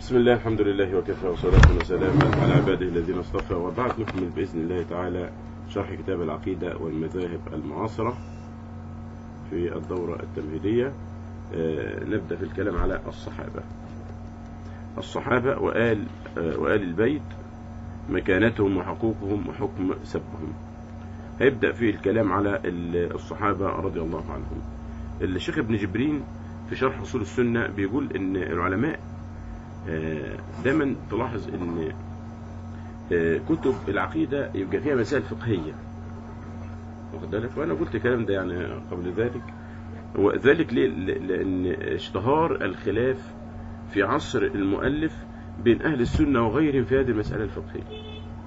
بسم الله الحمد لله وكفى وصلاة وسلاما على عباده الذين اصطفى وبعد نكمل بإذن الله تعالى شرح كتاب العقيدة والمذاهب المعاصرة في الدورة التمهيدية آه، نبدأ في الكلام على الصحابة الصحابة وآل, آه، وآل البيت مكانتهم وحقوقهم وحكم سبهم هيبدأ في الكلام على ال- الصحابة رضي الله عنهم الشيخ ابن جبرين في شرح أصول السنة بيقول إن العلماء آه، دايما تلاحظ ان آه، كتب العقيدة يبقى فيها مسائل فقهية واخد بالك وانا قلت الكلام ده يعني قبل ذلك وذلك ليه ل- لان اشتهار الخلاف في عصر المؤلف بين اهل السنة وغيرهم في هذه المسألة الفقهية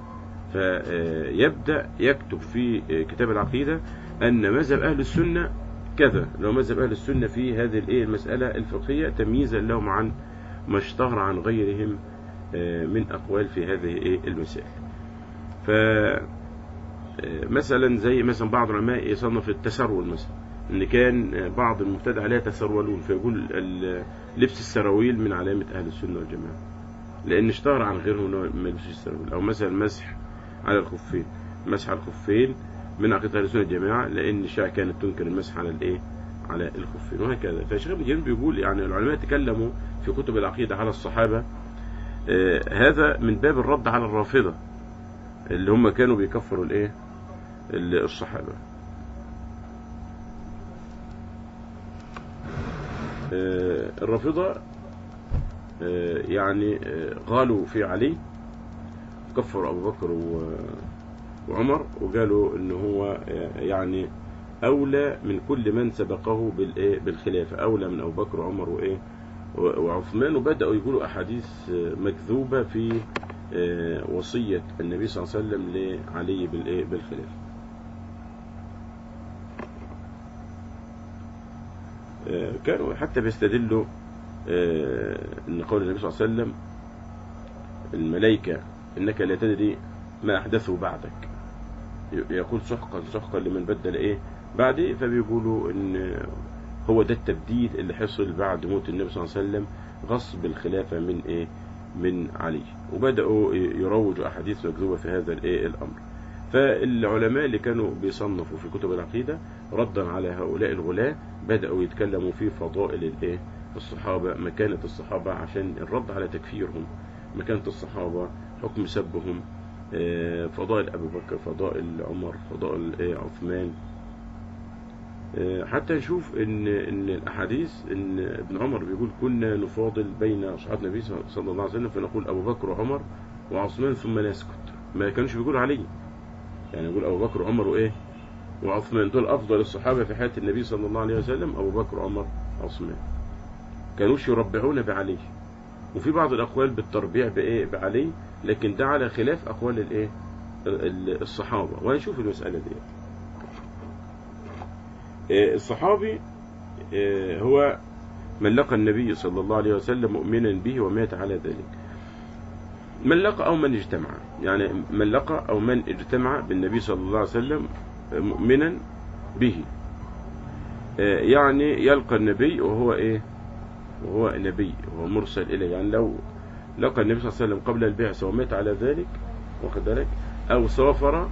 فيبدأ يكتب في آه، كتاب العقيدة ان مذهب اهل السنة كذا لو مذهب اهل السنة في هذه الايه المسألة الفقهية تمييزا لهم عن ما اشتهر عن غيرهم آه، من أقوال في هذه إيه المسائل ف آه، مثلا زي مثلا بعض العلماء يصنف التسرول مثلا ان كان آه، بعض المبتدع لا يتسرولون فيقول ال- لبس السراويل من علامة أهل السنة والجماعة لأن اشتهر عن غيرهم انه ما يلبسش السراويل أو مثلا مسح على الخفين مسح على الخفين من عقيدة أهل السنة والجماعة لأن الشيعة كانت تنكر المسح على الإيه على الخفين وهكذا فالشيخ ابن جرير بيقول يعني العلماء تكلموا في كتب العقيدة على الصحابة آه، هذا من باب الرد على الرافضة اللي هم كانوا بيكفروا الايه ال- الصحابة آه، الرافضة آه، يعني آه، غالوا في علي كفروا أبو بكر و- وعمر وقالوا ان هو آه، يعني أولى من كل من سبقه بالإيه بالخلافة أولى من أبو بكر وعمر وإيه و- وعثمان وبدأوا يقولوا أحاديث آه، مكذوبة في آه، وصية النبي صلى الله عليه وسلم لعلي بالإيه بالخلافة آه، كانوا حتى بيستدلوا آه، ان قول النبي صلى الله عليه وسلم الملائكة انك لا تدري ما احدثوا بعدك ي- يقول سحقا سحقا لمن بدل ايه بعدي فبيقولوا ان هو ده التبديل اللي حصل بعد موت النبي صلى الله عليه وسلم غصب الخلافة من ايه من علي وبدأوا يروجوا احاديث مكذوبة في هذا الايه الامر فالعلماء اللي كانوا بيصنفوا في كتب العقيدة ردا على هؤلاء الغلاة بدأوا يتكلموا في فضائل الايه الصحابة مكانة الصحابة عشان الرد على تكفيرهم مكانة الصحابة حكم سبهم آه، فضائل أبو بكر فضائل عمر فضائل آه، عثمان آه، حتى نشوف ان ان الاحاديث ان ابن عمر بيقول كنا نفاضل بين صحابه النبي صلى الله عليه وسلم فنقول ابو بكر وعمر وعثمان ثم نسكت ما كانوش بيقولوا علي يعني يقول ابو بكر وعمر وايه وعثمان دول افضل الصحابه في حياه النبي صلى الله عليه وسلم ابو بكر وعمر وعثمان كانوش يربعون بعلي وفي بعض الاقوال بالتربيع بايه بعلي لكن ده على خلاف اقوال الايه ال- ال- الصحابه وهنشوف المساله دي آه، الصحابي آه، هو من لقى النبي صلى الله عليه وسلم مؤمنا به ومات على ذلك من لقى أو من اجتمع يعني من لقى أو من اجتمع بالنبي صلى الله عليه وسلم مؤمنا به آه، يعني يلقى النبي وهو إيه وهو نبي وهو مرسل إليه يعني لو لقى النبي صلى الله عليه وسلم قبل البعثة ومات على ذلك واخد بالك أو سافر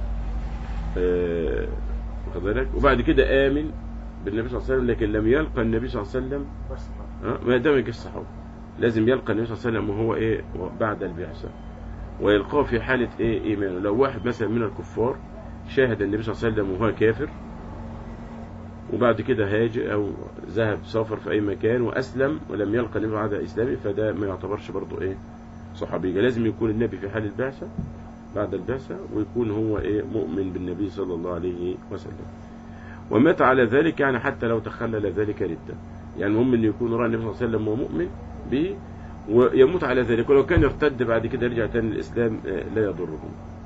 آه، واخد بالك وبعد كده آمن بالنبي صلى الله عليه وسلم لكن لم يلقى النبي صلى الله عليه وسلم ها، ما دام يجي الصحابة لازم يلقى النبي صلى الله عليه وسلم وهو ايه بعد البعثة ويلقاه في حالة ايه ايمانه لو واحد مثلا من الكفار شاهد النبي صلى الله عليه وسلم وهو كافر وبعد كده هاجر او ذهب سافر في اي مكان واسلم ولم يلقى النبي بعد اسلامه فده ما يعتبرش برضه ايه صحابي لازم يكون النبي في حال البعثة بعد البعثة ويكون هو ايه مؤمن بالنبي صلى الله عليه وسلم ومات على ذلك يعني حتى لو تخلل ذلك ردة يعني المهم انه يكون راى النبي صلى الله عليه وسلم ومؤمن به ويموت على ذلك ولو كان ارتد بعد كده يرجع تاني للاسلام آه، لا يضره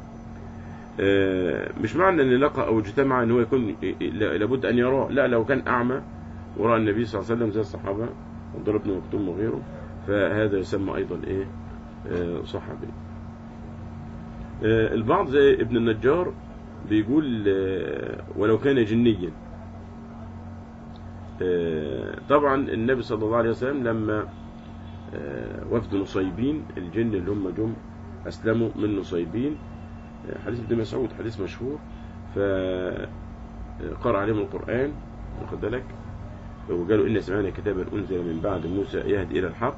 آه، مش معنى ان لقى او اجتمع ان هو يكون لابد ان يراه لا لو كان اعمى وراى النبي صلى الله عليه وسلم زي الصحابه عبد الله بن مكتوم وغيره فهذا يسمى ايضا ايه آه، صحابي آه، البعض زي ابن النجار بيقول آه، ولو كان جنيا آه، طبعا النبي صلى الله عليه وسلم لما آه، وفد نصيبين الجن اللي هم جم أسلموا من نصيبين آه، حديث ابن مسعود حديث مشهور فقرأ عليهم القرآن واخد بالك وقالوا إن سمعنا كتابا أنزل من بعد موسى يهدي إلى الحق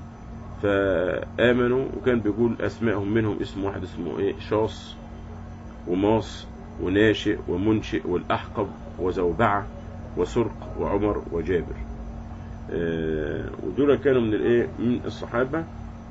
فآمنوا وكان بيقول أسمائهم منهم اسم واحد اسمه إيه شاص وماص وناشئ ومنشئ والأحقب وزوبعة وسرق وعمر وجابر آه، ودول كانوا من الايه من الصحابة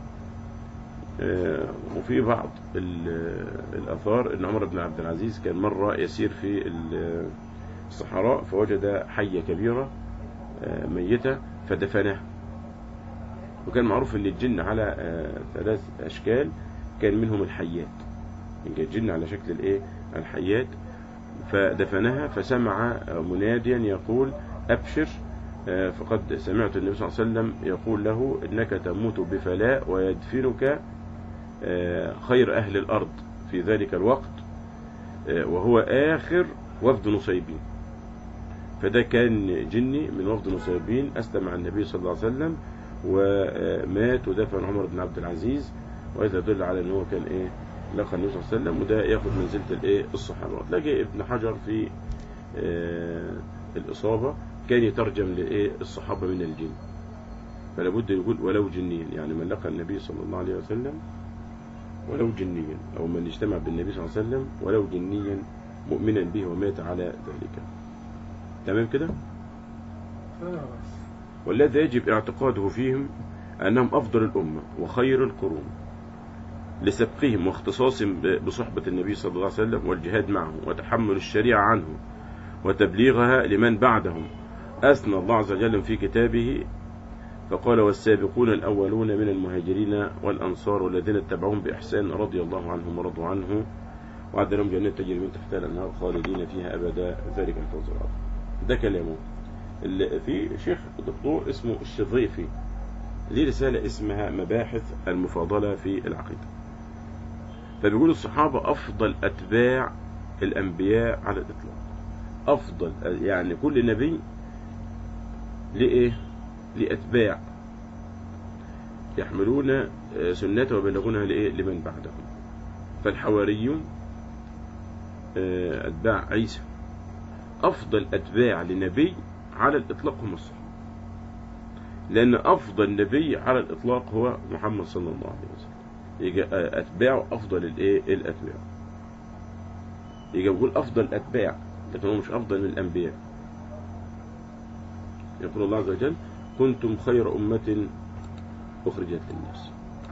آه، وفي بعض ال- الآثار أن عمر بن عبد العزيز كان مرة يسير في ال- الصحراء فوجد حية كبيرة آه، ميتة فدفنها وكان معروف أن الجن على آه، ثلاث أشكال كان منهم الحيات يعني الجن على شكل الايه الحيات فدفنها فسمع مناديا يقول أبشر آه، فقد سمعت النبي صلى الله عليه وسلم يقول له إنك تموت بفلاء ويدفنك آه، خير أهل الأرض في ذلك الوقت آه، وهو آخر وفد نصيبين فده كان جني من وفد نصيبين أسلم مع النبي صلى الله عليه وسلم ومات ودفن عمر بن عبد العزيز وهذا يدل على أنه كان إيه لقى النبي صلى الله عليه وسلم وده ياخد منزلة الإيه الصحابة تلاقي ابن حجر في آه، الإصابة كان يترجم لإيه الصحابة من الجن فلا بد يقول ولو جنيا يعني من لقى النبي صلى الله عليه وسلم ولو جنيا أو من اجتمع بالنبي صلى الله عليه وسلم ولو جنيا مؤمنا به ومات على ذلك تمام كده والذي يجب اعتقاده فيهم أنهم أفضل الأمة وخير القرون لسبقهم واختصاصهم ب- بصحبة النبي صلى الله عليه وسلم والجهاد معه وتحمل الشريعة عنه وتبليغها لمن بعدهم أثنى الله عز وجل في كتابه فقال والسابقون الأولون من المهاجرين والأنصار والذين اتبعوهم بإحسان رضي الله عنهم ورضوا عنه وعد لهم جنات تجري من تحتها الأنهار خالدين فيها أبدا ذلك الفوز العظيم ده كلامه اللي في شيخ دكتور اسمه الشظيفي ليه رسالة اسمها مباحث المفاضلة في العقيدة فبيقول الصحابة أفضل أتباع الأنبياء على الإطلاق أفضل يعني كل نبي لإيه لأتباع يحملون آه، سنته ويبلغونها لإيه لمن بعدهم فالحواريون آه، أتباع عيسى أفضل أتباع لنبي على الإطلاق هم الصحابة لأن أفضل نبي على الإطلاق هو محمد صلى الله عليه وسلم يجي آه، أتباعه أفضل الإيه الأتباع يجي بيقول أفضل أتباع لكن هو مش أفضل من الأنبياء يقول الله عز وجل كنتم خير أمة أخرجت للناس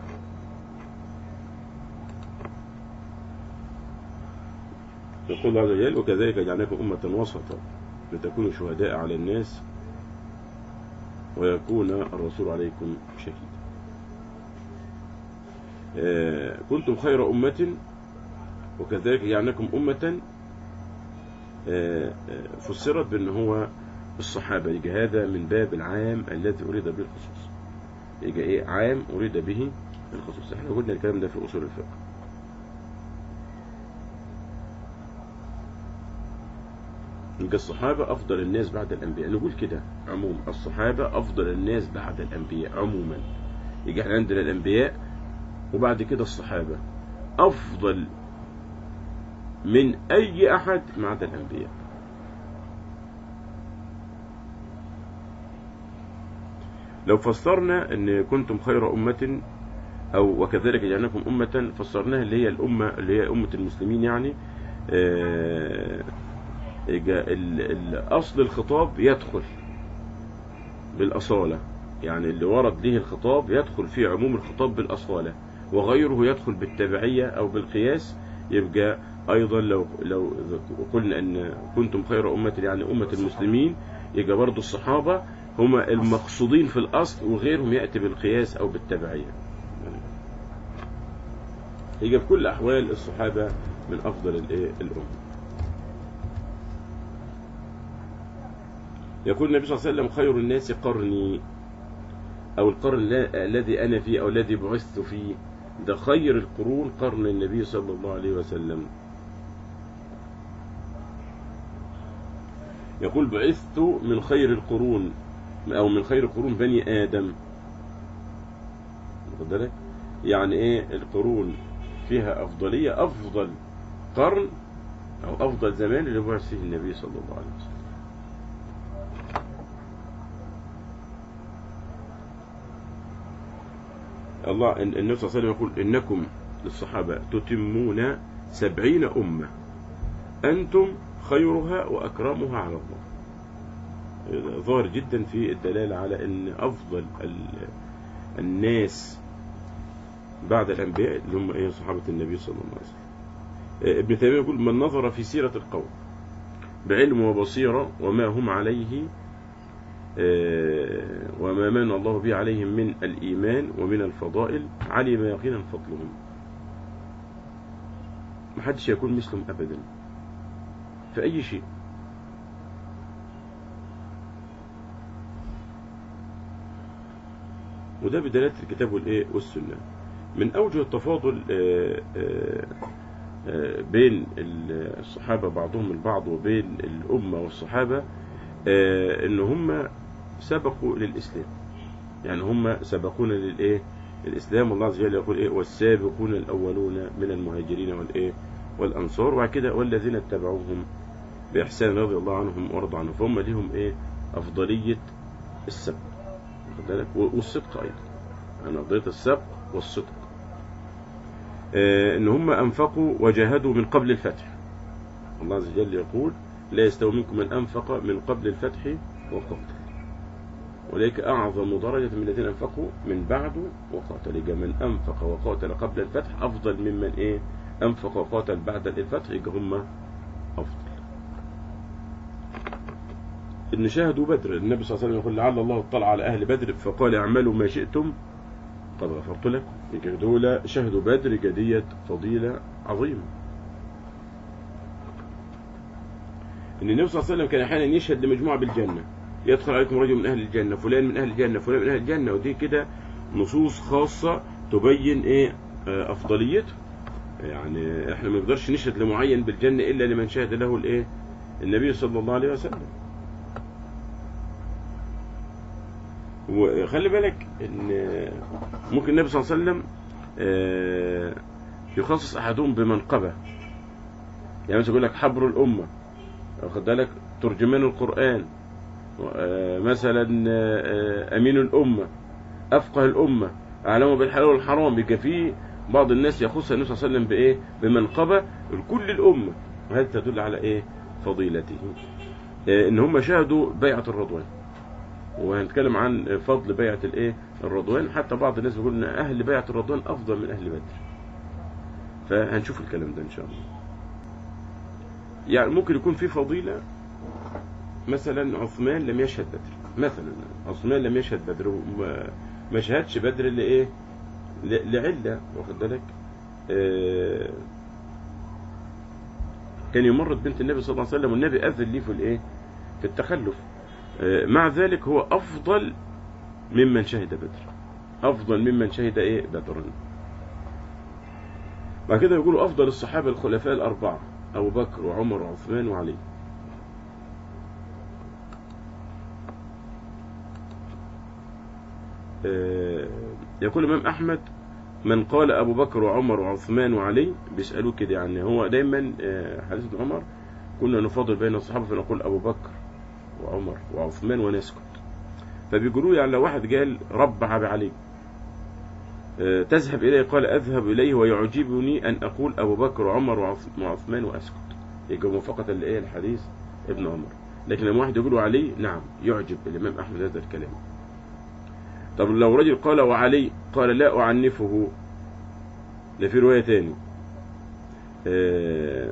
يقول الله عز وجل وكذلك جعلناكم أمة وسطا لتكونوا شهداء على الناس ويكون الرسول عليكم شهيدا آه، كنتم خير أمة وكذلك جعلناكم أمة آه، آه، فسرت بأن هو الصحابة يجي هذا من باب العام الذي أريد به الخصوص يجي إيه عام أريد به الخصوص احنا قلنا الكلام ده في أصول الفقه يبقى الصحابة أفضل الناس بعد الأنبياء نقول كده عموم الصحابة أفضل الناس بعد الأنبياء عموما يجي احنا عندنا الأنبياء وبعد كده الصحابة أفضل من أي أحد ما عدا الأنبياء لو فسرنا أن كنتم خير أمة أو وكذلك جعلناكم أمة فسرناها اللي هي الأمة اللي هي أمة المسلمين يعني آه، يجا ال- ال- أصل الخطاب يدخل بالأصالة يعني اللي ورد به الخطاب يدخل في عموم الخطاب بالأصالة وغيره يدخل بالتبعية أو بالقياس يبقى أيضا لو لو قلنا أن كنتم خير أمة يعني أمة المسلمين يبقى برضو الصحابة هم المقصودين في الأصل وغيرهم يأتي بالقياس أو بالتبعية يبقى في كل أحوال الصحابة من أفضل الإيه؟ الأمة يقول النبي صلى الله عليه وسلم خير الناس قرني أو القرن لا- الذي أنا فيه أو الذي بعثت فيه ده خير القرون قرن النبي صلى الله عليه وسلم يقول بعثت من خير القرون أو من خير قرون بني آدم واخد بالك يعني ايه القرون فيها افضليه افضل قرن او افضل زمان اللي بعث فيه النبي صلى الله عليه وسلم الله إن- النبي صلى الله عليه وسلم يقول انكم للصحابه تتمون سبعين امه انتم خيرها واكرمها على الله هذا ظاهر جدا في الدلاله على ان افضل ال- الناس بعد الانبياء اللي هم ايه صحابه النبي صلى الله عليه وسلم آه، ابن تيميه يقول من نظر في سيره القوم بعلم وبصيره وما هم عليه آه، وما من الله به عليهم من الإيمان ومن الفضائل علم يقينا فضلهم محدش يكون مثلهم أبدا في أي شيء وده بدلالة الكتاب والإيه والسنة من أوجه التفاضل آه، آه، آه، بين الصحابة بعضهم البعض وبين الأمة والصحابة آه، ان هم سبقوا للاسلام يعني هم سبقونا للايه الاسلام والله عز وجل يقول ايه والسابقون الاولون من المهاجرين والايه والانصار وبعد كده والذين اتبعوهم باحسان رضي الله عنهم وارضى عنهم فهم لهم ايه افضليه السبق واخد بالك والصدق ايضا يعني افضليه السبق والصدق آه، ان هم انفقوا وجاهدوا من قبل الفتح الله عز وجل يقول لا يستوي منكم من أنفق من قبل الفتح وقاتل ولذلك أعظم درجة من الذين أنفقوا من بعد وقاتل يبقى من أنفق وقاتل قبل الفتح أفضل ممن إيه أنفق وقاتل بعد الفتح يبقى هم أفضل إن شاهدوا بدر النبي صلى الله عليه وسلم يقول لعل الله اطلع على أهل بدر فقال اعملوا ما شئتم قد غفرت لكم يبقى دول شهدوا بدر جدية فضيلة عظيمة ان النبي صلى الله عليه وسلم كان احيانا يشهد لمجموعه بالجنه يدخل عليكم رجل من اهل الجنه فلان من اهل الجنه فلان من اهل الجنه ودي كده نصوص خاصه تبين ايه آه، افضليته يعني احنا ما نقدرش نشهد لمعين بالجنه الا لمن شهد له الايه النبي صلى الله عليه وسلم وخلي بالك ان ممكن النبي صلى الله عليه وسلم آه، يخصص احدهم بمنقبه يعني مثلا يقول لك حبر الامه واخد بالك ترجمان القرآن آه، مثلا آه، أمين الأمة أفقه الأمة أعلمه بالحلال والحرام يبقى في بعض الناس يخص النبي صلى الله عليه وسلم بإيه بمنقبة لكل الأمة وهذا تدل على إيه فضيلته آه، إن هم شاهدوا بيعة الرضوان وهنتكلم عن فضل بيعة الإيه الرضوان حتى بعض الناس بيقول إن أهل بيعة الرضوان أفضل من أهل بدر فهنشوف الكلام ده إن شاء الله يعني ممكن يكون في فضيلة مثلا عثمان لم يشهد بدر مثلا عثمان لم يشهد بدر وما- ما شهدش بدر لإيه ل- لعلة واخد بالك آه، كان يمرض بنت النبي صلى الله عليه وسلم والنبي أذن ليه في الإيه في التخلف آه، مع ذلك هو أفضل ممن شهد بدر أفضل ممن شهد إيه بدرا بعد كده يقولوا أفضل الصحابة الخلفاء الأربعة أبو بكر وعمر وعثمان وعلي آه، يقول الإمام أحمد من قال أبو بكر وعمر وعثمان وعلي بيسألوه كده يعني هو دايما آه، حديث ابن عمر كنا نفاضل بين الصحابة فنقول أبو بكر وعمر وعثمان ونسكت فبيقولوا يعني لو واحد قال ربع بعلي آه، تذهب إليه قال أذهب إليه ويعجبني أن أقول أبو بكر وعمر وعث- وعثمان وأسكت يبقى موافقة لإيه الحديث ابن عمر لكن لما واحد يقول علي نعم يعجب الإمام أحمد هذا الكلام طب لو رجل قال وعلي قال لا أعنفه ده في رواية تاني آه،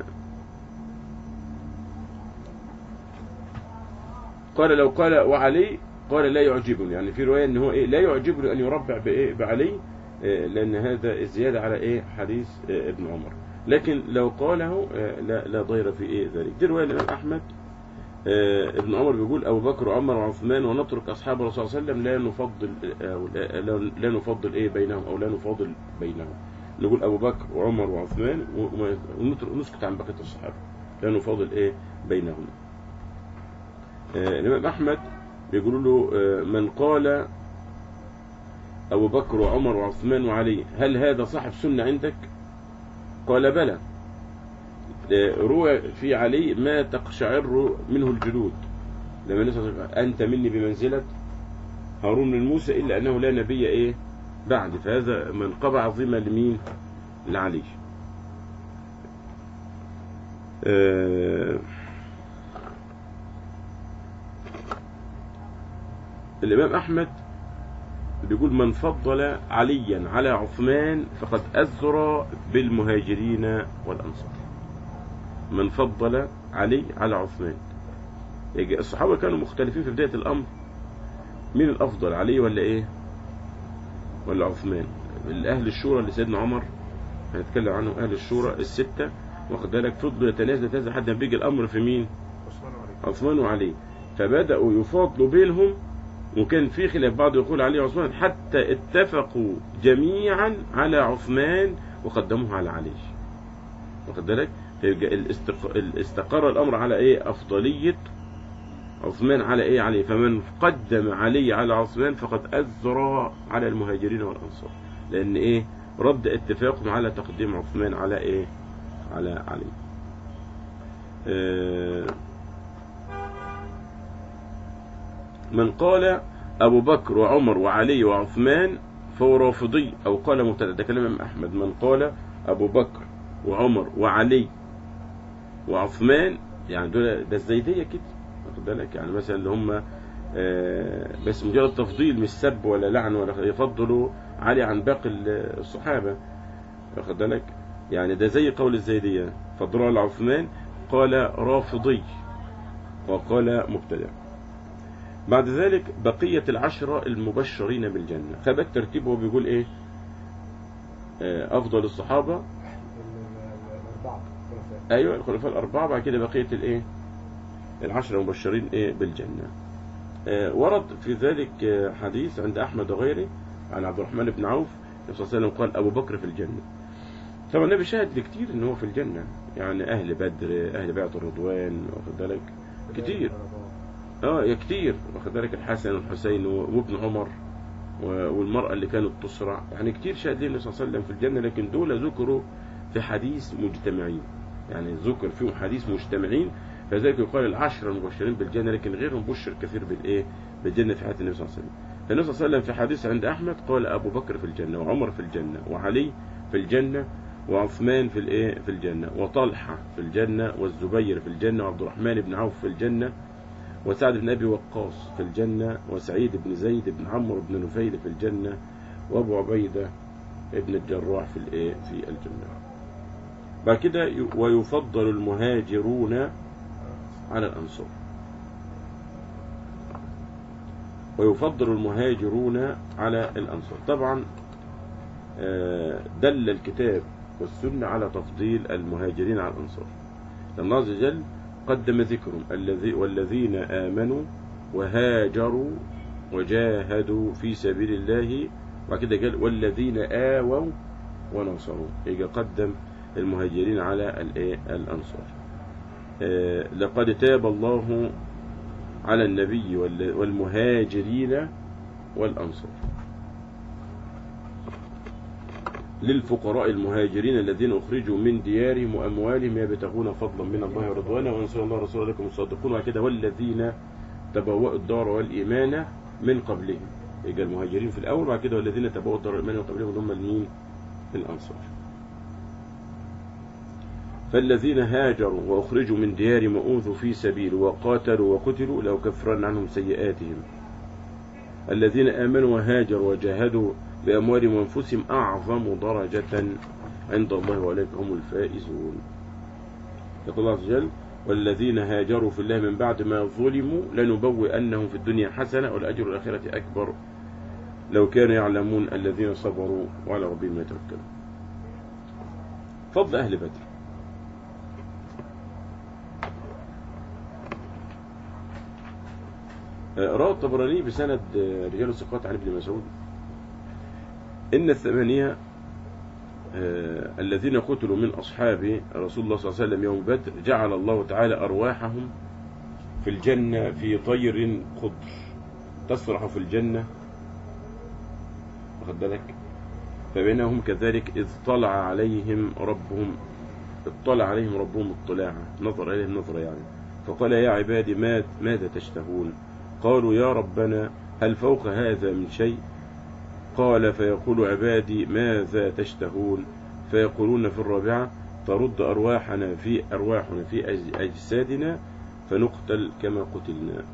قال لو قال وعلي قال لا يعجبني يعني في رواية ان هو ايه لا يعجبني ان يربع بايه بعلي آه، لان هذا الزيادة على ايه حديث آه، ابن عمر لكن لو قاله آه، لا لا ضير في ايه ذلك دي رواية الامام احمد آه، ابن عمر بيقول ابو بكر وعمر وعثمان ونترك اصحاب الرسول صلى الله عليه وسلم لا نفضل آه، لا- لا- لا نفضل ايه بينهم او لا نفاضل بينهم نقول ابو بكر وعمر وعثمان وما- ونترك- ونسكت عن بقيه الصحابه لا نفاضل ايه بينهم آه، الامام احمد بيقولوا له آه، من قال أبو بكر وعمر وعثمان وعلي هل هذا صاحب سنة عندك قال بلى آه، روى في علي ما تقشعر منه الجلود لما نسأل أنت مني بمنزلة هارون من موسى إلا أنه لا نبي إيه بعد فهذا منقبة عظيمة لمين لعلي آه الإمام أحمد بيقول من فضل عليا على عثمان فقد أذر بالمهاجرين والأنصار من فضل علي على عثمان يجي الصحابة كانوا مختلفين في بداية الأمر مين الأفضل علي ولا إيه ولا عثمان الأهل الشورى اللي سيدنا عمر هنتكلم عنه أهل الشورى الستة واخد بالك فضلوا يتنازلوا يتنازلوا لحد ما بيجي الأمر في مين عثمان وعلي عثمان وعلي فبدأوا يفاضلوا بينهم وكان في خلاف بعض يقول علي وعثمان حتى اتفقوا جميعا على عثمان وقدموه على علي واخد بالك فيبقى الاستق- الاستقر الامر على ايه افضليه عثمان على ايه علي فمن قدم علي على عثمان فقد اذر على المهاجرين والانصار لان ايه رد اتفاقهم على تقديم عثمان على ايه على علي آه من قال أبو بكر وعمر وعلي وعثمان فهو رافضي أو قال مبتدأ ده كلام الإمام أحمد من قال أبو بكر وعمر وعلي وعثمان يعني دول ده الزيدية كده واخد بالك يعني مثلا اللي هم آه، بس مجرد تفضيل مش سب ولا لعن ولا يفضلوا علي عن باقي الصحابة واخد بالك يعني ده زي قول الزيدية فضلوا على عثمان قال رافضي وقال مبتدأ بعد ذلك بقية العشرة المبشرين بالجنة خبت ترتيبه هو بيقول ايه آه، افضل الصحابة ال- ال- الأربعة خلفاء ايوه الخلفاء الاربعة بعد كده بقية الايه العشرة المبشرين ايه بالجنة آه، ورد في ذلك آه، حديث عند احمد وغيره عن عبد الرحمن بن عوف النبي صلى الله عليه وسلم قال ابو بكر في الجنة طبعا النبي شاهد لكتير ان هو في الجنة يعني اهل بدر اهل بيعة الرضوان واخد بالك كتير اه يا كتير واخد بالك الحسن والحسين و- وابن عمر و- والمرأة اللي كانت تصرع يعني كتير شاهدين النبي صلى الله عليه وسلم في الجنة لكن دول ذكروا في حديث مجتمعين يعني ذكر فيهم حديث مجتمعين فذلك يقال العشرة المبشرين بالجنة لكن غيرهم بشر كثير بالايه بالجنة في حياة النبي صلى الله عليه وسلم فالنبي صلى الله عليه وسلم في حديث عند أحمد قال أبو بكر في الجنة وعمر في الجنة وعلي في الجنة وعثمان في الايه في الجنة وطلحة في الجنة والزبير في الجنة وعبد الرحمن بن عوف في الجنة وسعد بن أبي وقاص في الجنة وسعيد بن زيد بن عمرو بن نفيل في الجنة وأبو عبيدة ابن الجراح في الإيه في الجنة بعد كده ي- ويفضل المهاجرون على الأنصار ويفضل المهاجرون على الأنصار طبعا آه، دل الكتاب والسنة على تفضيل المهاجرين على الأنصار لأن الله عز وجل قدم ذكرهم الذي والذين آمنوا وهاجروا وجاهدوا في سبيل الله وبعد كده قال والذين آووا ونصروا يجي قدم المهاجرين على الإيه؟ الأنصار آه، لقد تاب الله على النبي وال- والمهاجرين والأنصار للفقراء المهاجرين الذين أخرجوا من ديارهم وأموالهم يبتغون فضلا من الله ورضوانا وينصر الله ورسوله لكم الصادقون وبعد كده والذين تبوأوا الدار والإيمان من قبلهم يبقى المهاجرين في الأول بعد كده والذين تبوأوا الدار والإيمان من قبلهم اللي هم المين الأنصار فالذين هاجروا وأخرجوا من ديارهم وأوذوا في سبيل وقاتلوا وقتلوا لو كفرن عنهم سيئاتهم الذين آمنوا وهاجروا وجاهدوا بأموالهم وأنفسهم أعظم درجة عند الله وأولئك هم الفائزون يقول الله عز وجل والذين هاجروا في الله من بعد ما ظلموا لنبوئنهم في الدنيا حسنة والأجر الآخرة أكبر لو كانوا يعلمون الذين صبروا وعلى ربهم يتوكلون فضل أهل بدر روى الطبراني بسند رجال الثقات عن ابن مسعود إن الثمانية آه، الذين قتلوا من أصحاب رسول الله صلى الله عليه وسلم يوم بدر جعل الله تعالى أرواحهم في الجنة في طير خضر تسرح في الجنة واخد بالك فبينهم كذلك إذ طلع عليهم ربهم اطلع عليهم ربهم اطلاعا نظر إليهم نظرة يعني فقال يا عبادي ما ماذا تشتهون قالوا يا ربنا هل فوق هذا من شيء قال فيقول عبادي ماذا تشتهون فيقولون في الرابعة ترد أرواحنا في أرواحنا في أج- أجسادنا فنقتل كما قتلنا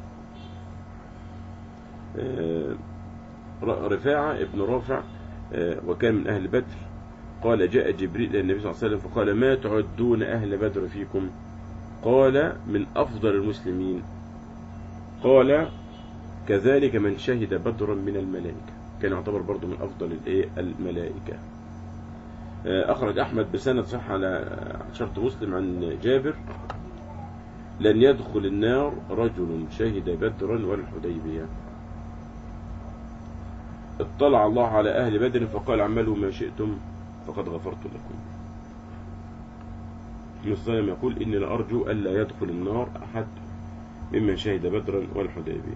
آه، ر- رفاعة ابن رافع آه، وكان من أهل بدر قال جاء جبريل إلى النبي صلى الله عليه وسلم فقال ما تعدون أهل بدر فيكم قال من أفضل المسلمين قال كذلك من شهد بدرا من الملائكة كان يعتبر برضه من أفضل الإيه الملائكة آه، أخرج أحمد بسند صح على شرط مسلم عن جابر لن يدخل النار رجل شهد بدرا والحديبية اطلع الله على أهل بدر فقال اعملوا ما شئتم فقد غفرت لكم ابن الصليم يقول إني لأرجو ألا يدخل النار أحد ممن شهد بدرا والحديبية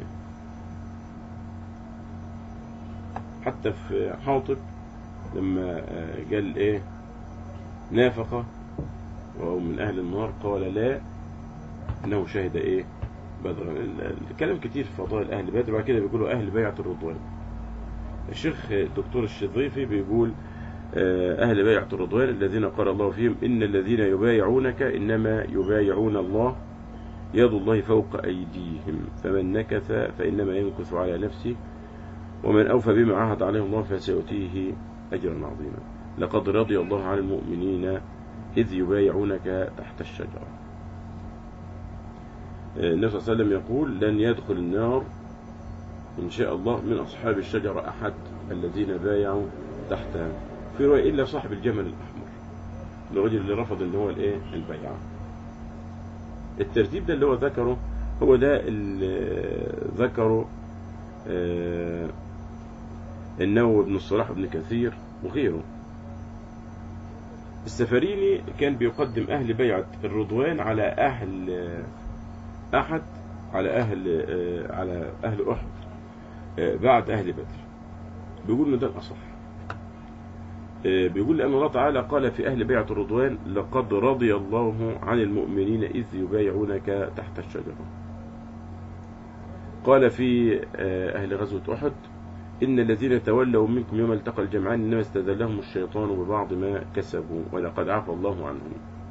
حتى في حاطب لما آه، قال إيه نافق وهو من أهل النار قال لا إنه شهد إيه بدرا ال- الكلام كتير في فضائل أهل بدر وبعد كده بيقولوا أهل بيعة الرضوان الشيخ الدكتور الشظيفي بيقول آه، أهل بيعة الرضوان الذين قال الله فيهم إن الذين يبايعونك إنما يبايعون الله يد الله فوق أيديهم فمن نكث فإنما ينكث على نفسه ومن أوفى بما عهد عليه الله فسيؤتيه أجرا عظيما لقد رضي الله عن المؤمنين إذ يبايعونك تحت الشجرة آه، النبي صلى الله عليه وسلم يقول لن يدخل النار إن شاء الله من أصحاب الشجرة أحد الذين بايعوا تحتها في رواية إلا صاحب الجمل الأحمر الرجل اللي رفض اللي هو الإيه البيعة الترتيب ده اللي هو ذكره هو ده اللي ذكره آه، النووي بن الصلاح بن كثير وغيره السفريني كان بيقدم أهل بيعة الرضوان على أهل آه، أحد على أهل آه، على أهل أحد آه، بعد أهل بدر بيقول إن ده الأصح آه، بيقول لأن الله تعالى قال في أهل بيعة الرضوان لقد رضي الله عن المؤمنين إذ يبايعونك تحت الشجرة قال في آه، أهل غزوة أحد إن الذين تولوا منكم يوم التقى الجمعان إنما استذلهم الشيطان ببعض ما كسبوا ولقد عفى الله عنهم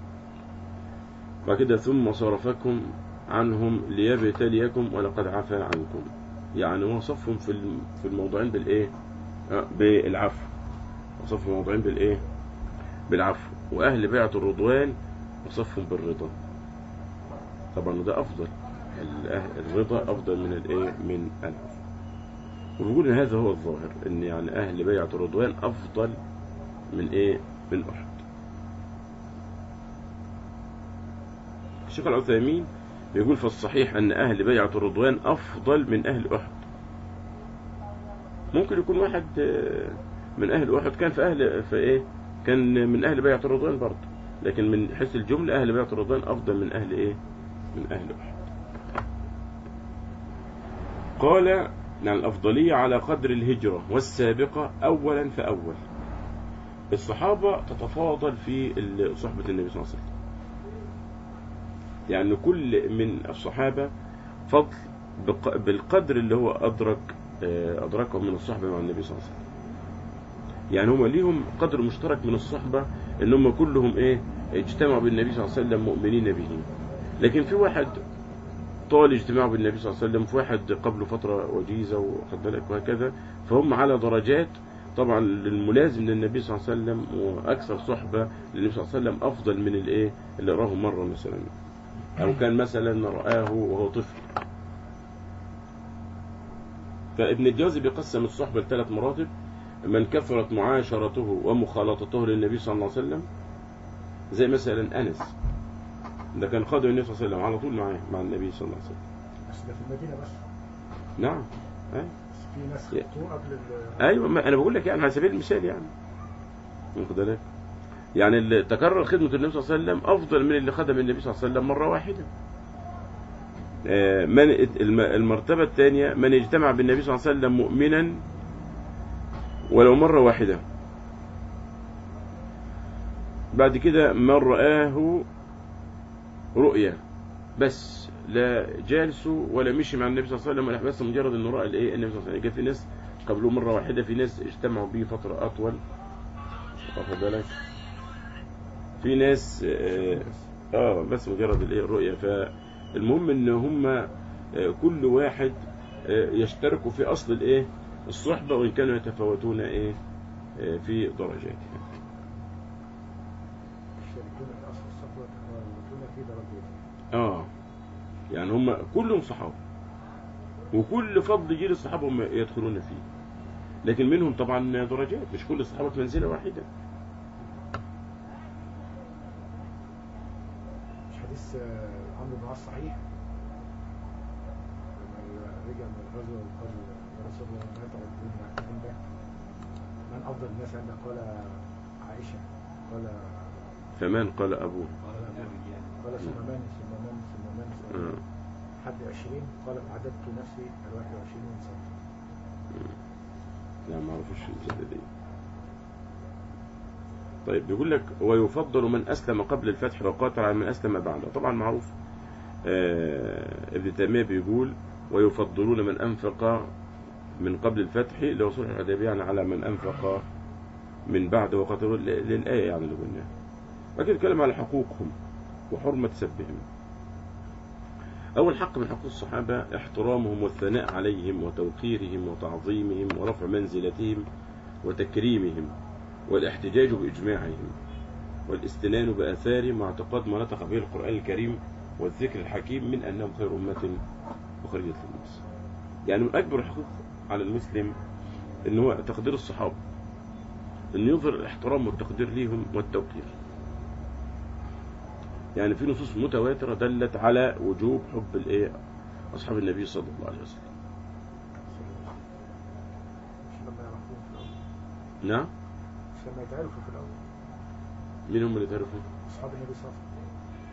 وكده ثم صرفكم عنهم ليبتليكم ولقد عفى عنكم يعني وصفهم في الم- في الموضوعين بالإيه آه، بالعفو وصفهم الموضوعين بالإيه بالعفو وأهل بيعة الرضوان وصفهم بالرضا طبعا ده أفضل الأه- الرضا أفضل من الإيه من العفو وبيقول إن هذا هو الظاهر إن يعني أهل بيعة الرضوان أفضل من إيه من أحد الشيخ العثيمين بيقول في الصحيح أن أهل بيعة الرضوان أفضل من أهل أحد ممكن يكون واحد آه، من أهل أحد كان في أهل في إيه كان من أهل بيعة الرضوان برضه لكن من حيث الجملة أهل بيعة الرضوان أفضل من أهل إيه من أهل أحد قال يعني الأفضلية على قدر الهجرة والسابقة أولا فأول الصحابة تتفاضل في ال- صحبة النبي صلى الله عليه وسلم يعني كل من الصحابة فضل بق- بالقدر اللي هو أدرك آه، أدركه من الصحبة مع النبي صلى الله عليه وسلم يعني هم ليهم قدر مشترك من الصحبة ان هم كلهم ايه اجتمعوا بالنبي صلى الله عليه وسلم مؤمنين به لكن في واحد طال اجتماعه بالنبي صلى الله عليه وسلم في واحد قبله فترة وجيزة وخد بالك وهكذا فهم على درجات طبعا الملازم للنبي صلى الله عليه وسلم واكثر صحبة للنبي صلى الله عليه وسلم افضل من الايه اللي راه مرة مثلا او كان مثلا رآه وهو طفل فابن الجوزي بيقسم الصحبة لثلاث مراتب من كثرت معاشرته ومخالطته للنبي صلى الله عليه وسلم زي مثلا انس ده كان خادم النبي صلى الله عليه وسلم على طول معاه مع النبي صلى الله عليه وسلم بس ده في المدينة بس نعم أي. بس في ناس يا- خطوه قبل ال ايوه ما انا بقول لك يعني على سبيل المثال يعني واخد بالك يعني اللي تكرر خدمه النبي صلى الله عليه وسلم افضل من اللي خدم النبي صلى الله عليه وسلم مره واحده آه، من الم- المرتبه الثانيه من اجتمع بالنبي صلى الله عليه وسلم مؤمنا ولو مرة واحدة بعد كده من رآه رؤيا بس لا جالسوا ولا مشي مع النبي صلى الله عليه وسلم ولا بس مجرد انه رأى الايه النبي صلى الله عليه وسلم كان في ناس قبله مرة واحدة في ناس اجتمعوا به فترة أطول واخد بالك في ناس اه, آه بس مجرد الايه الرؤية فالمهم ان هم آه كل واحد آه يشتركوا في اصل الايه الصحبة وان كانوا يتفاوتون ايه آه في درجاتها يشاركون في أصل الصحبة ويتفاوتون في درجاتهم اه يعني هم كلهم صحابة وكل فضل جيل الصحابة هم يدخلون فيه لكن منهم طبعا درجات مش كل الصحابة في منزلة واحدة مش حديث آه، عمرو بن العاص صحيح لما رجع من الغزوة وقال يا رسول الله ما تعدون عندك من أفضل الناس عندك قال عائشة قال فمن قال أبوه قال قال ثم من ثم من ثم من ثم من آه. حد عشرين قال فعددت نفسي الواحد وعشرين إنسان لا ما اعرفش الزيادة دي طيب بيقول لك ويفضل من أسلم قبل الفتح وقاتل على من أسلم بعده طبعا معروف آه ابن تيمية بيقول ويفضلون من أنفق من قبل الفتح لو صلح الحديبية يعني على من أنفق من بعد وقاتلوا ل- للآية يعني اللي قلناها لكن نتكلم على حقوقهم وحرمة سبهم أول حق من حقوق الصحابة احترامهم والثناء عليهم وتوقيرهم وتعظيمهم ورفع منزلتهم وتكريمهم والاحتجاج بإجماعهم والاستنان بآثارهم واعتقاد ما نطق به القرآن الكريم والذكر الحكيم من أنهم خير أمة أخرجت للناس يعني من أكبر الحقوق على المسلم أن هو تقدير الصحابة أن يظهر الاحترام والتقدير ليهم والتوقير يعني في نصوص متواترة دلت على وجوب حب الايه أصحاب النبي صلى الله عليه وسلم مش لما يعرفون في الأول نعم مش لما يتعرفوا في الأول مين هم اللي تعرفوا أصحاب النبي صلى الله عليه وسلم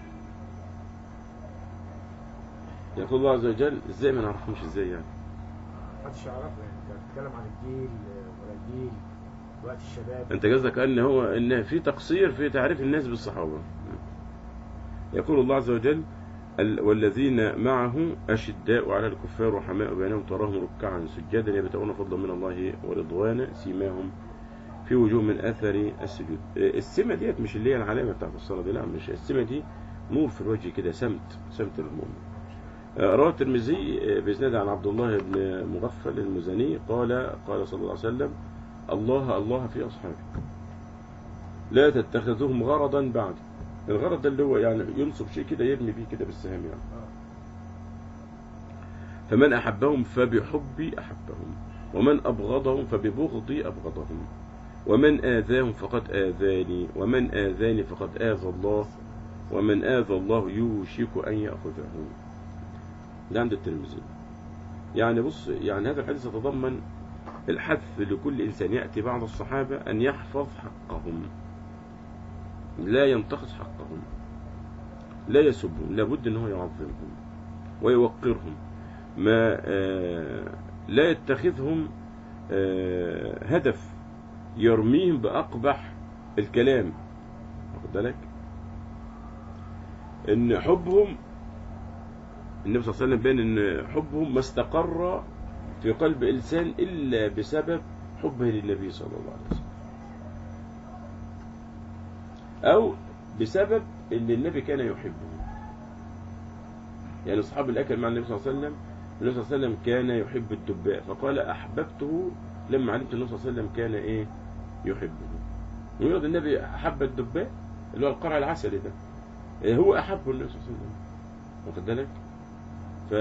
يقول الله عز وجل ازاي ما نعرفهمش ازاي يعني محدش يعرفه يعني انت بتتكلم عن الجيل آه، ولا الجيل وقت الشباب انت قصدك ان هو ان في تقصير في تعريف الناس بالصحابة يقول الله عز وجل ال- والذين معه أشداء على الكفار وحماء بينهم تراهم ركعا سجدا يبتغون فضلا من الله ورضوانا سيماهم في وجوه من أثر السجود آه، السمة ديت مش اللي هي العلامة بتاعت الصلاة دي لا مش السمة دي نور في الوجه كده سمت سمت المؤمن آه، روى الترمذي آه، بإسناد عن عبد الله بن مغفل المزني قال قال صلى الله عليه وسلم الله الله في أصحابك لا تتخذوهم غرضا بعد الغرض ده اللي هو يعني ينصب شيء كده يرمي بيه كده بالسهام يعني آه. فمن أحبهم فبحبي أحبهم ومن أبغضهم فببغضي أبغضهم ومن آذاهم فقد آذاني ومن آذاني فقد آذى الله ومن آذى الله يوشك أن يأخذه ده عند الترمذي يعني بص يعني هذا الحديث يتضمن الحث لكل إنسان يأتي بعض الصحابة أن يحفظ حقهم لا ينتقص حقهم لا يسبهم لابد أنه يعظمهم ويوقرهم ما آه، لا يتخذهم آه، هدف يرميهم بأقبح الكلام واخد بالك ان حبهم النبي صلى الله عليه وسلم بين ان حبهم ما استقر في قلب انسان الا بسبب حبه للنبي صلى الله عليه وسلم او بسبب ان النبي كان يحبه يعني اصحاب الاكل مع النبي صلى الله عليه وسلم النبي صلى الله عليه وسلم كان يحب الدباء فقال احببته لما علمت النبي صلى الله عليه وسلم كان ايه يحبه ويرد النبي احب الدباء اللي هو القرع العسلي ده إيه هو احبه النبي صلى الله عليه وسلم واخد بالك ف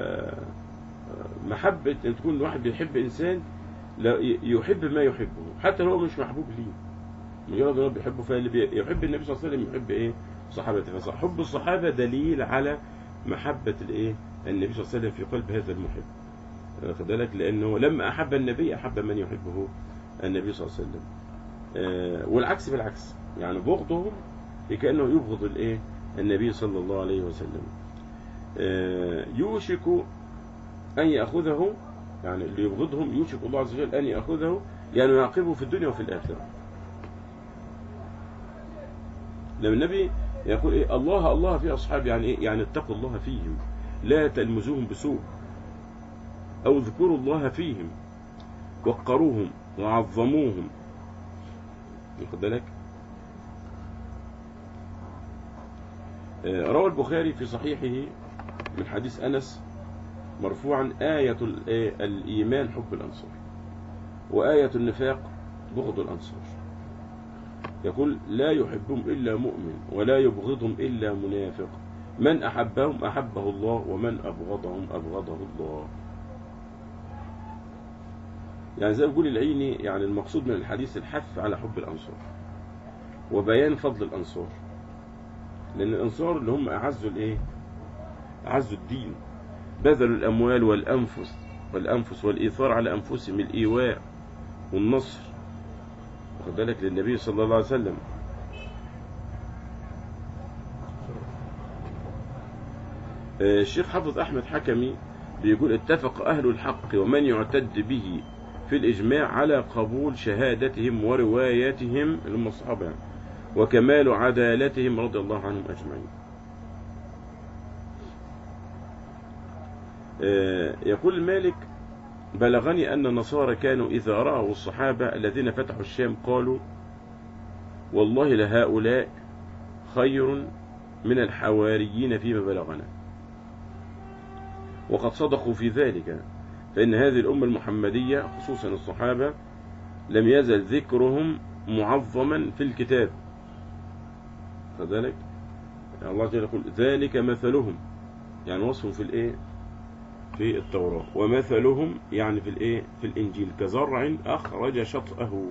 محبة ان تكون الواحد بيحب انسان لا يحب ما يحبه حتى لو هو مش محبوب ليه مجرد ان هو بيحبه فاللي بي- يحب النبي صلى الله عليه وسلم يحب ايه صحابته فحب الصحابة دليل على محبة الايه النبي صلى الله عليه وسلم في قلب هذا المحب واخد بالك لانه لما احب النبي احب من يحبه النبي صلى الله عليه وسلم آه، والعكس بالعكس يعني بغضهم كانه يبغض الايه النبي صلى الله عليه وسلم آه، يوشك ان ياخذه يعني اللي يبغضهم يوشك الله عز وجل ان ياخذه يعني يعاقبه في الدنيا وفي الآخرة لما النبي يقول إيه الله الله في أصحاب يعني إيه يعني اتقوا الله فيهم لا تلمزوهم بسوء أو اذكروا الله فيهم وقروهم وعظموهم واخد بالك آه، روى البخاري في صحيحه من حديث أنس مرفوعا آية ال- آه، الإيمان حب الأنصار وآية النفاق بغض الأنصار يقول لا يحبهم إلا مؤمن ولا يبغضهم إلا منافق من أحبهم أحبه الله ومن أبغضهم أبغضه الله يعني زي ما بيقول العيني يعني المقصود من الحديث الحث على حب الأنصار وبيان فضل الأنصار لأن الأنصار اللي هم أعزوا الإيه؟ أعزوا الدين بذلوا الأموال والأنفس والأنفس والإيثار على أنفسهم الإيواء والنصر واخد بالك للنبي صلى الله عليه وسلم آه، الشيخ حافظ أحمد حكمي بيقول اتفق أهل الحق ومن يعتد به في الإجماع على قبول شهادتهم ورواياتهم اللي هم الصحابة يعني وكمال عدالتهم رضي الله عنهم أجمعين آه، يقول المالك بلغني أن النصارى كانوا إذا رأوا الصحابة الذين فتحوا الشام قالوا والله لهؤلاء خير من الحواريين فيما بلغنا وقد صدقوا في ذلك فإن هذه الأمة المحمدية خصوصا الصحابة لم يزل ذكرهم معظما في الكتاب كذلك الله جل يقول ذلك مثلهم يعني وصفهم في الايه في التوراة ومثلهم يعني في الايه في الانجيل كزرع اخرج شطأه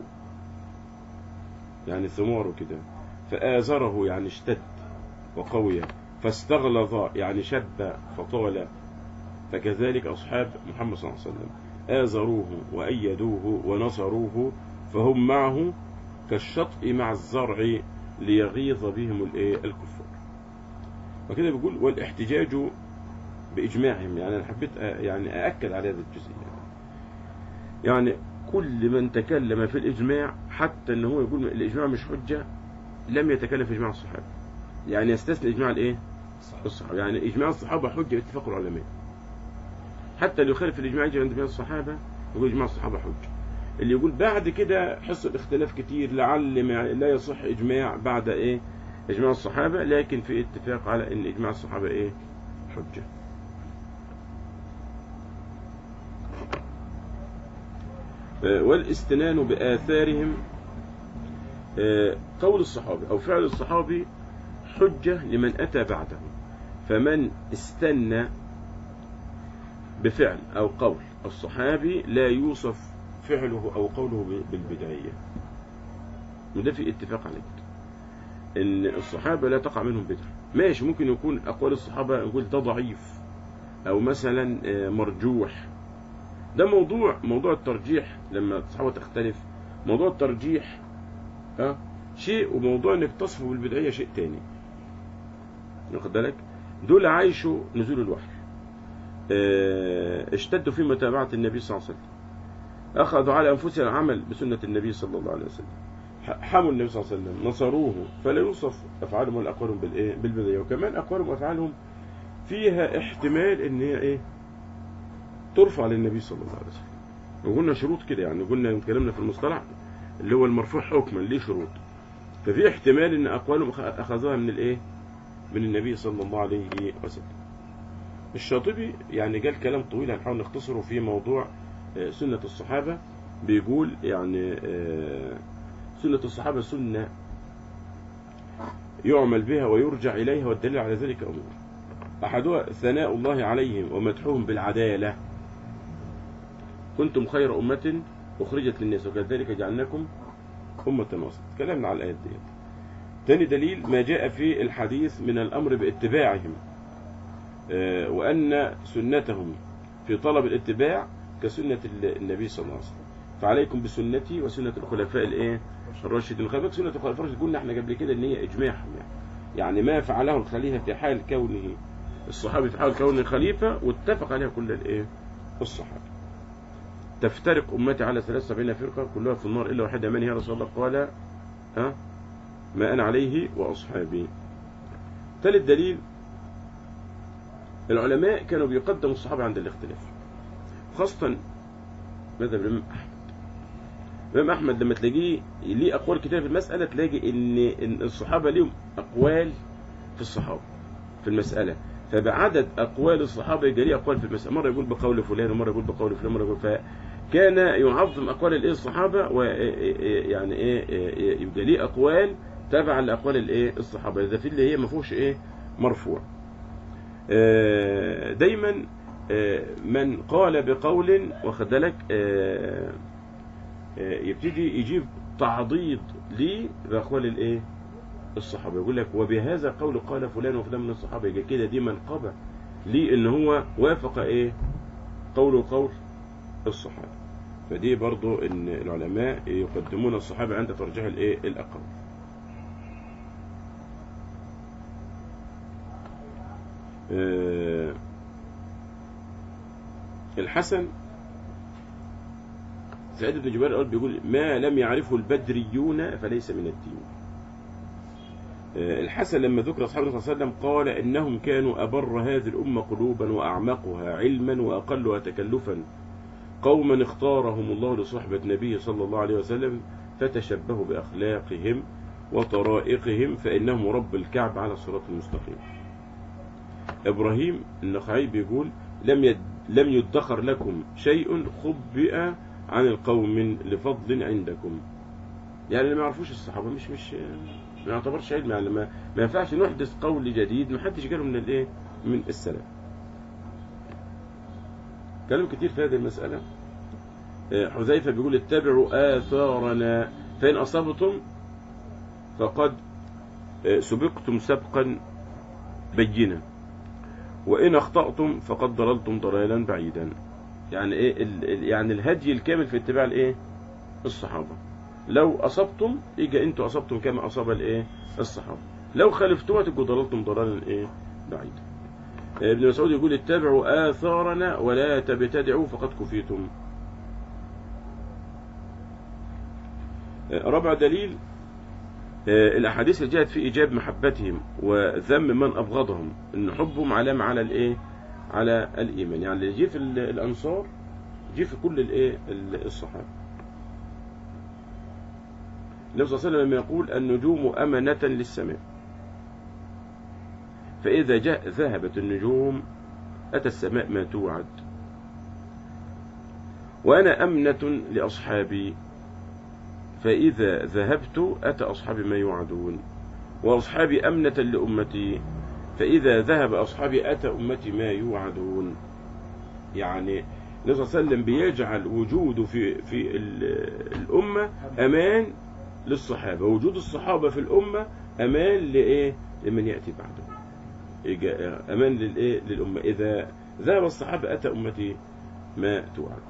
يعني ثماره كده فآزره يعني اشتد وقوي فاستغلظ يعني شب فطال فكذلك أصحاب محمد صلى الله عليه وسلم آزروه وأيدوه ونصروه فهم معه كالشطء مع الزرع ليغيظ بهم الايه الكفار وكده بيقول والاحتجاج بإجماعهم يعني أنا حبيت أ- يعني أأكد على هذا الجزئية يعني كل من تكلم في الإجماع حتى أنه هو يقول الإجماع مش حجة لم يتكلم في إجماع الصحابة يعني يستثني إجماع الإيه الصحابة يعني إجماع الصحابة حجة اتفاق العلماء حتى اللي يخالف الإجماع يجي عند إجماع الصحابة يقول إجماع الصحابة حجة اللي يقول بعد كده حصل اختلاف كتير لعل ما لا يصح إجماع بعد إيه إجماع الصحابة لكن في اتفاق على إن إجماع الصحابة إيه حجة آه، والاستنان بآثارهم آه، قول الصحابي أو فعل الصحابي حجة لمن أتى بعده فمن استنى بفعل أو قول الصحابي لا يوصف فعله أو قوله ب- بالبدعية وده في اتفاق عليه إن الصحابة لا تقع منهم بدعة ماشي ممكن يكون أقوال الصحابة يقول ده ضعيف أو مثلا آه، مرجوح ده موضوع موضوع الترجيح لما الصحابة تختلف موضوع الترجيح ها شيء وموضوع انك تصفه بالبدعية شيء تاني واخد بالك دول عايشوا نزول الوحي اه، اشتدوا في متابعة النبي صلى الله عليه وسلم أخذوا على أنفسهم العمل بسنة النبي صلى الله عليه وسلم ح- حموا النبي صلى الله عليه وسلم نصروه فلا يوصف أفعالهم ولا أقوالهم بالإيه بالبدعية وكمان أقوالهم وأفعالهم فيها احتمال إن هي إيه ترفع للنبي صلى الله عليه وسلم وقلنا شروط كده يعني قلنا اتكلمنا في المصطلح اللي هو المرفوع حكما ليه شروط ففي احتمال ان اقوالهم أخ- اخذوها من الايه من النبي صلى الله عليه وسلم الشاطبي يعني قال كلام طويل هنحاول نختصره في موضوع آه، سنة الصحابة بيقول يعني آه، سنة الصحابة سنة يعمل بها ويرجع إليها والدليل على ذلك أمور أحدها ثناء الله عليهم ومدحهم بالعدالة كنتم خير أمة أخرجت للناس وكذلك جعلناكم أمة وسط كلامنا على الآيات ديت تاني دليل ما جاء في الحديث من الأمر باتباعهم آه، وأن سنتهم في طلب الاتباع كسنة ال- النبي صلى الله عليه وسلم فعليكم بسنتي وسنة الخلفاء الايه الراشدين خلي بالك سنة الخلفاء الراشدين قلنا احنا قبل كده ان هي اجماعهم يعني يعني ما فعله الخليفة في حال كونه الصحابي في حال كونه خليفة واتفق عليها كل الايه الصحابة تفترق أمتي على 73 فرقة كلها في النار إلا واحدة من يا رسول الله قال ها ما أنا عليه وأصحابي ثالث دليل العلماء كانوا بيقدموا الصحابة عند الاختلاف خاصة ماذا الإمام أحمد الإمام أحمد لما تلاقيه ليه أقوال كتير في المسألة تلاقي إن إن الصحابة ليهم أقوال في الصحابة في المسألة فبعدد أقوال الصحابة يبقى ليه أقوال في المسألة مرة يقول بقول فلان ومرة يقول بقول فلان مرة يقول فكان يعظم أقوال الإيه الصحابة ويعني إيه يبقى ليه أقوال تبعا لأقوال الإيه الصحابة إذا في اللي هي ما فيهوش إيه مرفوع آه، دايما آه، من قال بقول واخد بالك آه، آه، يبتدي يجيب تعضيد ليه بأقوال الإيه الصحابة يقول لك وبهذا قول قال فلان وفلان من الصحابة يبقى كده دي منقبة ليه ان هو وافق ايه قول قول الصحابة فدي برضو ان العلماء يقدمون الصحابة عند ترجيح الايه الاقوال آه، الحسن سعيد بن جبير الأول بيقول ما لم يعرفه البدريون فليس من الدين الحسن لما ذكر أصحاب النبي صلى الله عليه وسلم قال إنهم كانوا أبر هذه الأمة قلوبا وأعمقها علما وأقلها تكلفا قوما اختارهم الله لصحبة نبيه صلى الله عليه وسلم فتشبهوا بأخلاقهم وطرائقهم فإنهم رب الكعب على الصراط المستقيم إبراهيم النخعي بيقول لم يد لم يدخر لكم شيء خبئ عن القوم لفضل عندكم يعني اللي ما يعرفوش الصحابة مش مش ما يعتبرش علم يعني ما, ما ينفعش نحدث قول جديد ما حدش قاله من الايه من السلف كلام كتير في هذه المسألة آه، حذيفة بيقول اتبعوا آثارنا فإن أصبتم فقد آه، سبقتم سبقا بينا وإن أخطأتم فقد ضللتم ضلالا بعيدا يعني إيه ال- ال- يعني الهدي الكامل في اتباع الإيه الصحابة لو أصبتم يجي أنتوا أصبتم كما أصاب الإيه الصحابة لو خالفتم تبقوا ضللتم ضلالا إيه بعيدا ابن مسعود يقول اتبعوا آثارنا ولا تبتدعوا فقد كفيتم رابع دليل آه، الأحاديث اللي جاءت في إيجاب محبتهم وذم من أبغضهم إن حبهم علامة على الإيه على الإيمان يعني اللي جه في ال- الأنصار جه في كل الإيه ال- الصحابة النبي صلى الله عليه وسلم يقول النجوم أمنة للسماء فإذا جاء ذهبت النجوم أتى السماء ما توعد وأنا أمنة لأصحابي فإذا ذهبت أتى أصحابي ما يوعدون وأصحابي أمنة لأمتي فإذا ذهب أصحابي أتى أمتي ما يوعدون يعني النبي صلى الله عليه وسلم بيجعل وجوده في في ال- الأمة أمان للصحابة وجود الصحابة في الأمة أمان لإيه لمن يأتي بعده إيجا- أمان للإيه للأمة إذا ذهب الصحابة أتى أمتي ما توعد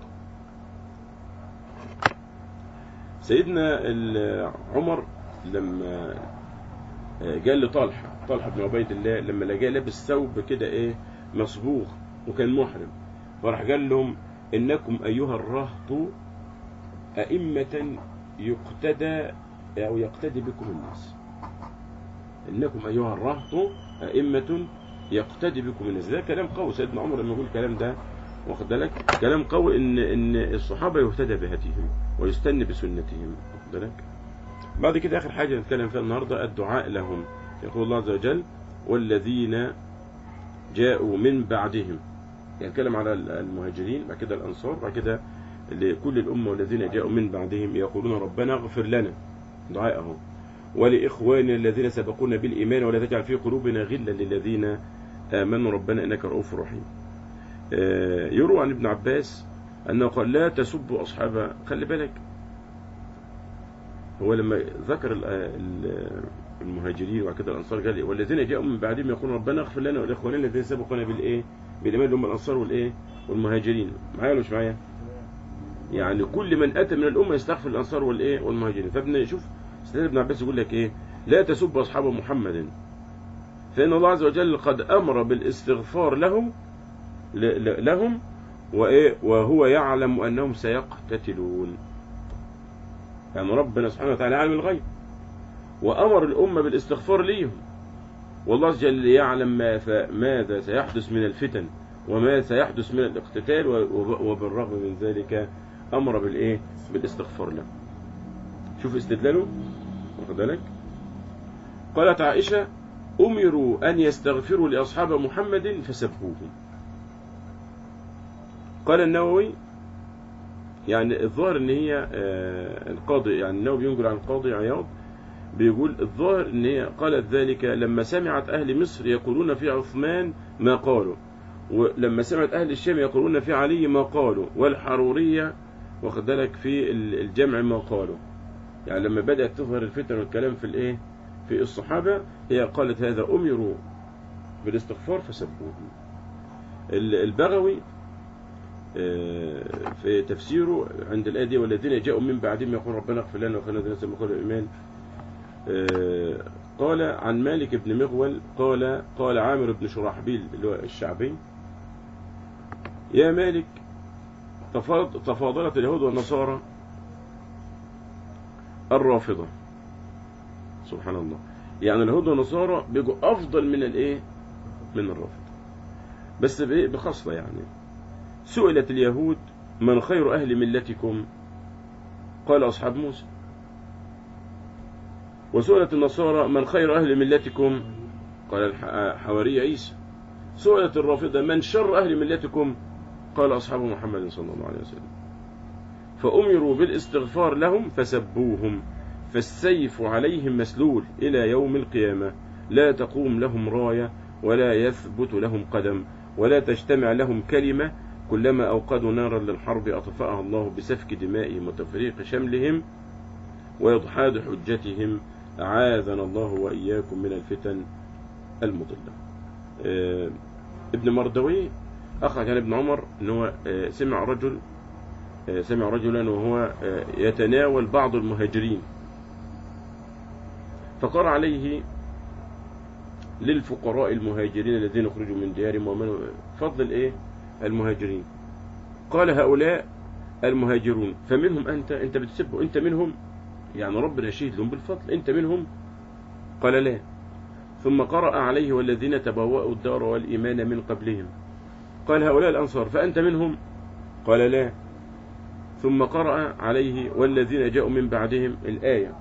سيدنا ال- عمر لما قال لطلحة طلحة بن عبيد الله لما لقاه لابس ثوب كده ايه مصبوغ وكان محرم فراح قال لهم انكم ايها الرهط ائمة يقتدى او يقتدي بكم الناس انكم ايها الرهط ائمة يقتدي بكم الناس ده كلام قوي سيدنا عمر لما يقول الكلام ده واخد بالك كلام قوي ان ان الصحابه يهتدى بهديهم ويستنى بسنتهم واخد بالك بعد كده اخر حاجه نتكلم فيها النهارده الدعاء لهم يقول الله عز وجل والذين جاءوا من بعدهم يعني نتكلم على المهاجرين بعد كده الانصار بعد كده لكل الامه والذين جاءوا من بعدهم يقولون ربنا اغفر لنا دعاء اهو ولاخواننا الذين سبقونا بالايمان ولا تجعل في قلوبنا غلا للذين امنوا ربنا انك رؤوف رحيم آه، يروى عن ابن عباس أنه قال لا تسبوا أصحاب خلي بالك هو لما ذكر ال- ال- المهاجرين وكده الأنصار قال إيه؟ والذين جاءوا من بعدهم يقولون ربنا اغفر لنا ولإخواننا الذين سبقونا بالإيه بالإيمان اللي هم الأنصار والإيه والمهاجرين معايا ولا مش معايا يعني كل من أتى من الأمة يستغفر الأنصار والإيه والمهاجرين فابن شوف سيدنا ابن عباس يقول لك إيه لا تسبوا أصحاب محمد فإن الله عز وجل قد أمر بالاستغفار لهم ل- ل- لهم وإيه وهو يعلم أنهم سيقتتلون يعني ربنا سبحانه وتعالى عالم الغيب وأمر الأمة بالاستغفار ليهم والله جل يعلم ما ف- ماذا سيحدث من الفتن وما سيحدث من الاقتتال وب- وبالرغم من ذلك أمر بالإيه بالاستغفار له شوف استدلاله واخد بالك قالت عائشة أمروا أن يستغفروا لأصحاب محمد فسبوهم قال النووي يعني الظاهر ان هي آه، القاضي يعني النووي بينقل عن القاضي عياض بيقول الظاهر ان هي قالت ذلك لما سمعت اهل مصر يقولون في عثمان ما قالوا ولما سمعت اهل الشام يقولون في علي ما قالوا والحرورية واخد بالك في ال- الجمع ما قالوا يعني لما بدأت تظهر الفتن والكلام في الايه في الصحابة هي قالت هذا امروا بالاستغفار فسبوهم ال- البغوي آه، في تفسيره عند الآية دي والذين جاءوا من بعدهم يقول ربنا اغفر لنا وخلنا الذين سبقوا قول الإيمان آه، قال عن مالك بن مغول قال قال عامر بن شراحبيل اللي هو الشعبي يا مالك تفاض- تفاضلت اليهود والنصارى الرافضة سبحان الله يعني اليهود والنصارى بيجوا أفضل من الإيه من الرافضة بس بإيه؟ بخاصة يعني سئلت اليهود من خير أهل ملتكم قال أصحاب موسى وسئلت النصارى من خير أهل ملتكم قال الح- حواري عيسى سئلت الرافضة من شر أهل ملتكم قال أصحاب محمد صلى الله عليه وسلم فأمروا بالاستغفار لهم فسبوهم فالسيف عليهم مسلول إلى يوم القيامة لا تقوم لهم راية ولا يثبت لهم قدم ولا تجتمع لهم كلمة كلما أوقدوا نارا للحرب أطفأها الله بسفك دمائهم وتفريق شملهم وإضحاد حجتهم أعاذنا الله وإياكم من الفتن المضلة آه، ابن مردوي أخرج عن ابن عمر أن هو آه، سمع رجل آه، سمع رجلا وهو آه، يتناول بعض المهاجرين فقرأ عليه للفقراء المهاجرين الذين خرجوا من ديارهم ومن فضل ايه المهاجرين قال هؤلاء المهاجرون فمنهم انت انت بتسبه انت منهم يعني ربنا يشهد لهم بالفضل انت منهم قال لا ثم قرأ عليه والذين تبوأوا الدار والإيمان من قبلهم قال هؤلاء الأنصار فأنت منهم قال لا ثم قرأ عليه والذين جاءوا من بعدهم الآية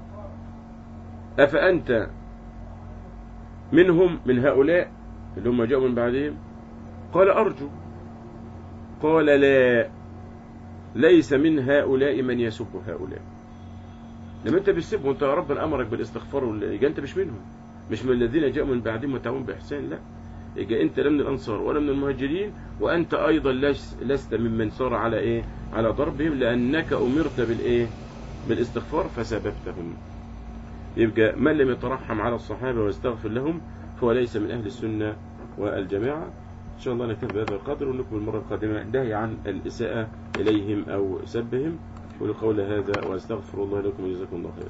أفأنت منهم من هؤلاء اللي هم جاءوا من بعدهم قال أرجو قال لا ليس من هؤلاء من يسب هؤلاء لما انت بتسب وانت ربنا امرك بالاستغفار وال- يبقى انت مش منهم مش من الذين جاءوا من بعدهم وتعاون باحسان لا يبقى انت لا من الانصار ولا من المهاجرين وانت ايضا لس- لست ممن سار على ايه على ضربهم لانك امرت بالايه بالاستغفار فسببتهم يبقى من لم يترحم على الصحابه ويستغفر لهم فهو ليس من اهل السنه والجماعه ان شاء الله نكتفي بهذا القدر ونكمل المره القادمه نهي عن الاساءه اليهم او سبهم ولقول هذا واستغفر الله لكم وجزاكم الله خيرا